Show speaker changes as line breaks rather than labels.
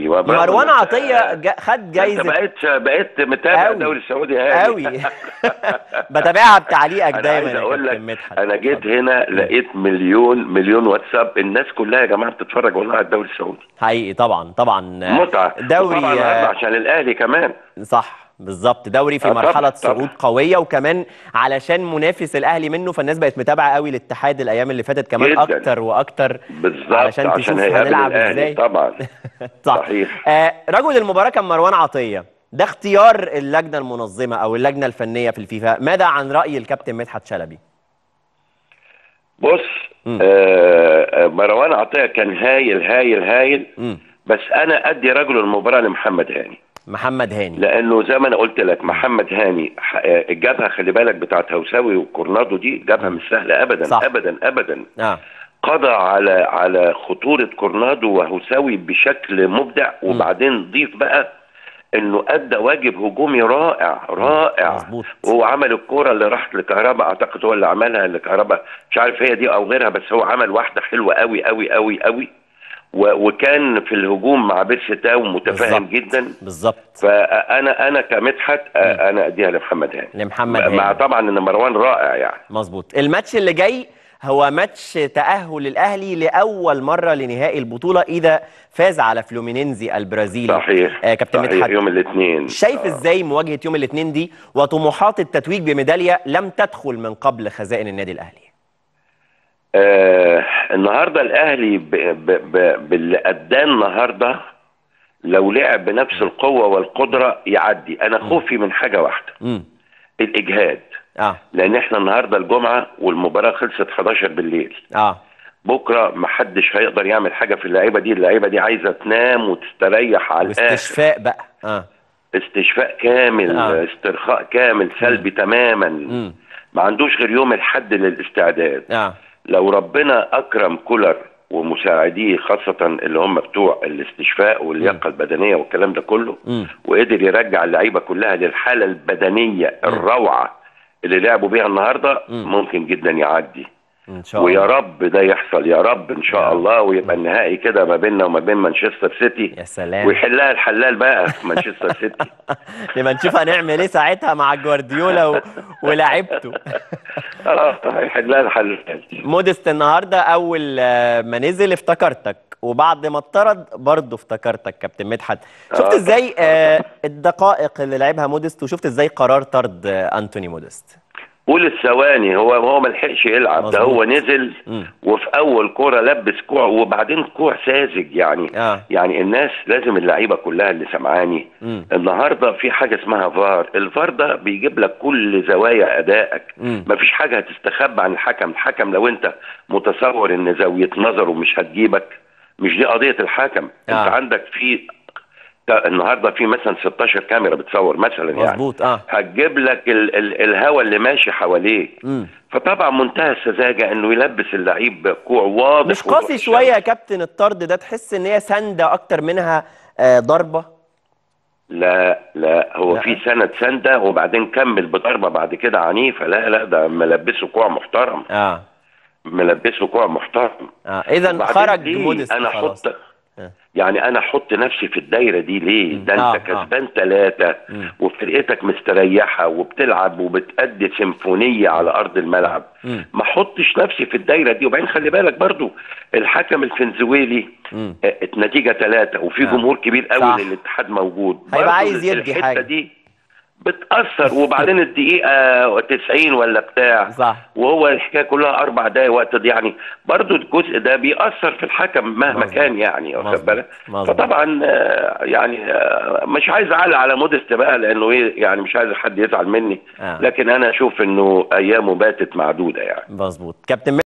ايوه برافو
مروان
إنك-
عطيه جا خد
انت
جايزه
بقيت بقيت متابع
أوي.
الدوري السعودي هاني
قوي بتابعها بتعليقك
انا
دايما
عايز
يا
اقول
كابتن
لك
مدحت
انا جيت هنا لقيت مليون مليون واتساب الناس كلها يا جماعه بتتفرج والله على الدوري السعودي
حقيقي طبعا طبعا
متعه
دوري
وطبعاً النهاردة
آه،
عشان الاهلي كمان
صح بالظبط دوري في
آه، طبعاً،
مرحله
طبعاً.
صعود قويه وكمان علشان منافس الاهلي منه فالناس بقت متابعه قوي الاتحاد الايام اللي فاتت كمان
جداً.
اكتر واكتر
بالظبط
علشان
عشان,
تشوف
هيقابل
هنلعب
الاهلي
ازاي
طبعا
صح
صحيح.
آه رجل المباراه كان مروان عطيه ده اختيار اللجنه المنظمه او اللجنه الفنيه في الفيفا ماذا عن راي الكابتن مدحت شلبي
بص
مم.
آه آه، مروان عطيه كان هايل هايل هايل
مم.
بس انا ادي رجل المباراه لمحمد هاني
محمد هاني
لانه زي ما انا قلت لك محمد هاني ح- آه، الجبهه خلي بالك بتاعت هوساوي وكورنادو دي جبهه مش سهله ابدا
صح.
ابدا ابدا
اه
قضى على على خطوره كورنادو وهوساوي بشكل مبدع وبعدين ضيف بقى انه ادى واجب هجومي رائع رائع
مظبوط.
وهو عمل الكوره اللي راحت لكهرباء اعتقد هو اللي عملها لكهرباء مش عارف هي دي او غيرها بس هو عمل واحده حلوه قوي قوي قوي قوي و- وكان في الهجوم مع بيرسي تاو متفاهم
بالظبط.
جدا
بالظبط
فانا انا كمدحت آه، انا اديها لمحمد هاني
لمحمد
مع
هاني
طبعا ان مروان رائع يعني
مظبوط الماتش اللي جاي هو ماتش تأهل الأهلي لأول مرة لنهائي البطولة إذا فاز على فلومينينزي البرازيلي
صحيح
آه كابتن
صحيح
مدحت
يوم الاثنين
شايف ازاي مواجهة يوم الاثنين دي وطموحات التتويج بميدالية لم تدخل من قبل خزائن النادي الأهلي
آه النهارده الاهلي ب- ب- ب- باللي اداه النهارده لو لعب بنفس القوه والقدره يعدي انا خوفي من حاجه واحده
امم
الاجهاد
اه
لان احنا النهارده الجمعه والمباراه خلصت 11 بالليل
اه
بكره محدش هيقدر يعمل حاجه في اللعيبه دي اللعيبه دي عايزه تنام وتستريح على الاخر
واستشفاء بقى اه
استشفاء كامل
آه.
استرخاء كامل سلبي تماما
امم
ما عندوش غير يوم الحد للاستعداد
اه
لو ربنا اكرم كولر ومساعديه خاصة اللي هم بتوع الاستشفاء واللياقة البدنية والكلام ده كله
امم
وقدر يرجع اللعيبة كلها للحالة البدنية الروعة اللي لعبوا بيها النهاردة
مم.
ممكن جدا يعدي
ان شاء الله
ويا رب ده يحصل يا رب ان
يا
شاء
رب.
الله ويبقى النهائي كده ما بيننا وما بين مانشستر سيتي
يا سلام
ويحلها الحلال بقى في مانشستر سيتي
نبقى نشوف هنعمل ايه ساعتها مع جوارديولا و... ولاعيبته
اه هيحلها الحلال
مودست النهارده اول آه، ما نزل افتكرتك وبعد ما اتطرد برضه افتكرتك كابتن مدحت شفت
آه.
ازاي آه، الدقائق اللي لعبها مودست وشفت ازاي قرار طرد آه، انتوني مودست
قول الثواني هو هو ما لحقش يلعب ده
مظبوط.
هو نزل
مم.
وفي اول كوره لبس كوع وبعدين كوع ساذج يعني
اه
يعني الناس لازم اللعيبه كلها اللي سمعاني
مم.
النهارده في حاجه اسمها فار الفار ده بيجيب لك كل زوايا ادائك
مم.
مفيش حاجه هتستخبى عن الحكم الحكم لو انت متصور ان زاويه نظره مش هتجيبك مش دي قضيه الحكم
آه.
انت عندك في النهارده في مثلا 16 كاميرا بتصور مثلا يعني
مظبوط اه
هتجيب لك ال ال الهواء اللي ماشي حواليه
مم.
فطبعا منتهى السذاجه انه يلبس اللعيب كوع واضح
مش قاسي
وضوح
شويه يا
الشمس.
كابتن الطرد ده تحس ان هي سنده اكتر منها آه، ضربه
لا لا هو
لا.
في سند سنده وبعدين كمل بضربه بعد كده عنيفه لا لا ده ملبسه كوع محترم
اه
ملبسه كوع محترم
اه اذا
وبعدين
خرج
ليه
مودست
انا
خلاص
احط
آه.
يعني انا احط نفسي في الدايره دي ليه ده
آه،
انت
آه.
كسبان ثلاثه
مم.
وفرقتك مستريحه وبتلعب وبتأدي سيمفونيه على ارض الملعب
مم.
ما احطش نفسي في الدايره دي وبعدين خلي بالك برضو الحكم الفنزويلي
مم.
آه، النتيجه ثلاثه وفي
آه.
جمهور كبير قوي
صح.
للاتحاد موجود
هيبقى
برضو
عايز يدي
الحته
حاجة.
دي بتاثر وبعدين الدقيقه 90 ولا بتاع
صح
وهو الحكايه كلها اربع دقايق وقت دي يعني برضو الجزء ده بيأثر في الحكم مهما
مظبوط.
كان يعني واخد
مظبوط.
بالك
مظبوط.
فطبعا آه، يعني آه، مش عايز اعلق على مودست بقى لانه ايه يعني مش عايز حد يزعل مني
آه.
لكن انا اشوف انه ايامه باتت معدوده يعني
مظبوط كابتن